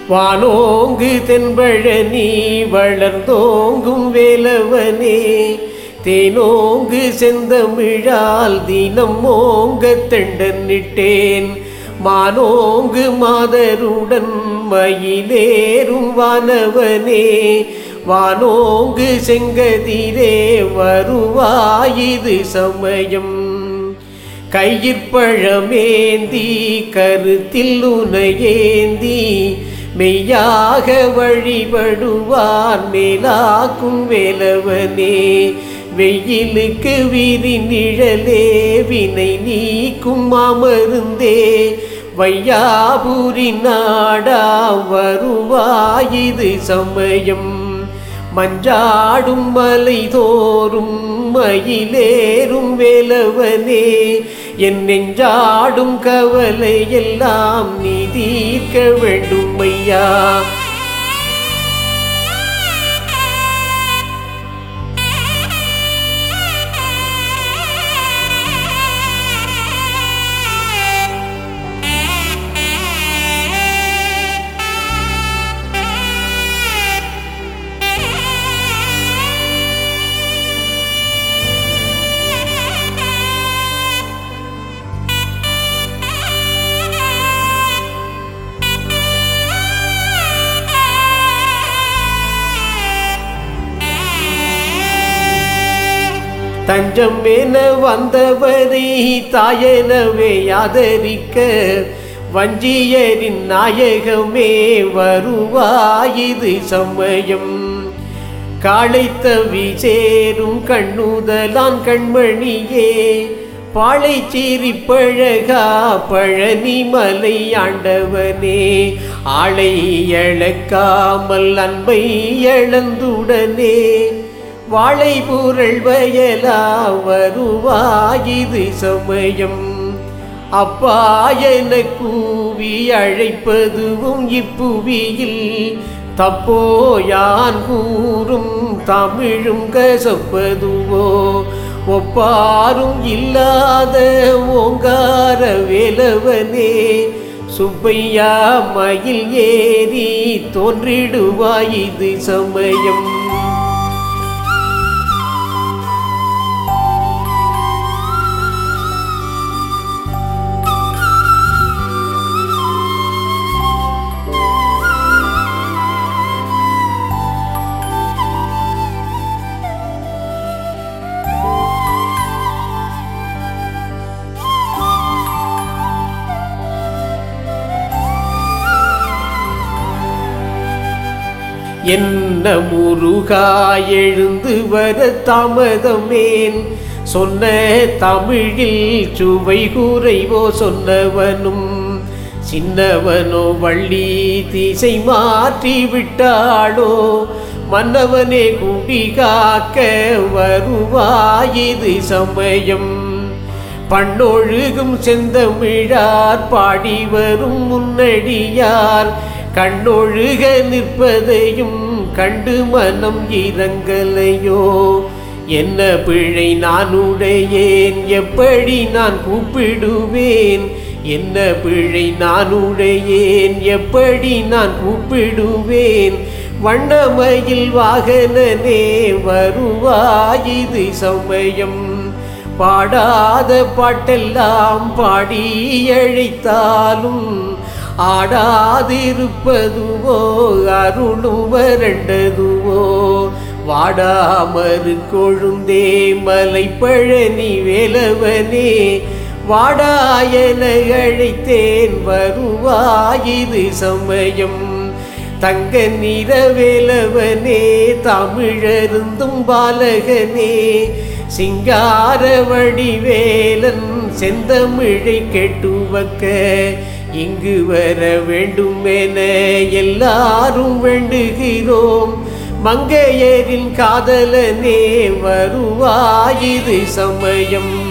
வானோங்கு தென்பழனி வளர்ந்தோங்கும் வேலவனே தேனோங்கு செந்தமிழால் தினம் ஓங்க தெண்டனிட்டேன் மானோங்கு மாதருடன் மயிலேறும் வானவனே வானோங்கு செங்கதிரே வருவாயிது சமயம் கையிற்பழமேந்தி கருத்தில் உனையேந்தி மெய்யாக வழிபடுவான் மேலாக்கும் வேலவனே வெயிலுக்கு விரி நிழலே வினை நீக்கும் அமருந்தே வையாபுரி நாடா வருவாயிது சமயம் மஞ்சாடும் மலை தோறும் மயிலேறும் வேலவனே என் நெஞ்சாடும் கவலை எல்லாம் நீ தீர்க்க வேண்டும் ஐயா தஞ்சம் என வந்தவரை தாயனவே ஆதரிக்க வஞ்சியரின் நாயகமே வருவாயிது சமயம் காளைத்தவி சேரும் கண்ணுதலான் கண்மணியே பாளை சீரி பழகா பழனி மலை ஆண்டவனே ஆளை இழக்காமல் அன்பை இழந்துடனே வாழை பூரள் வயலா வருவாயிது சமயம் அப்பா என கூவி அழைப்பதுவும் இப்புவியில் தப்போ யான் கூறும் தமிழும் கசப்பதுவோ ஒப்பாரும் இல்லாத ஓங்கார வேலவனே சுப்பையா மயில் ஏறி தோன்றிடுவாயிது சமயம் என்ன முருகா எழுந்து வர தாமதமேன் சொன்ன தமிழில் சுவை கூறைவோ சொன்னவனும் சின்னவனோ வள்ளி திசை மாற்றி விட்டாளோ மன்னவனே குடி காக்க வருவாயிது சமயம் பண்ணொழுகும் செந்தமிழார் பாடி வரும் முன்னடியார் கண்ணொழுக நிற்பதையும் கண்டு மனம் இறங்கலையோ என்ன பிழை நான் உடையேன் எப்படி நான் கூப்பிடுவேன் என்ன பிழை நான் உடையேன் எப்படி நான் கூப்பிடுவேன் வண்ணமயில் வாகனனே வருவாயிது சமயம் பாடாத பாட்டெல்லாம் பாடி அழைத்தாலும் ஆடாதிருப்பதுவோ அருளும் வறண்டதுவோ வாடாமறு கொழுந்தே மலை பழனி வேலவனே வாடாயன அழைத்தேன் வருவாயிது சமயம் தங்க நிறவேலவனே தமிழருந்தும் பாலகனே சிங்கார வடிவேலன் செந்தமிழை கெட்டுவக்க இங்கு வர வேண்டும் என எல்லாரும் வேண்டுகிறோம் மங்கையரின் காதலனே வருவாயிது சமயம்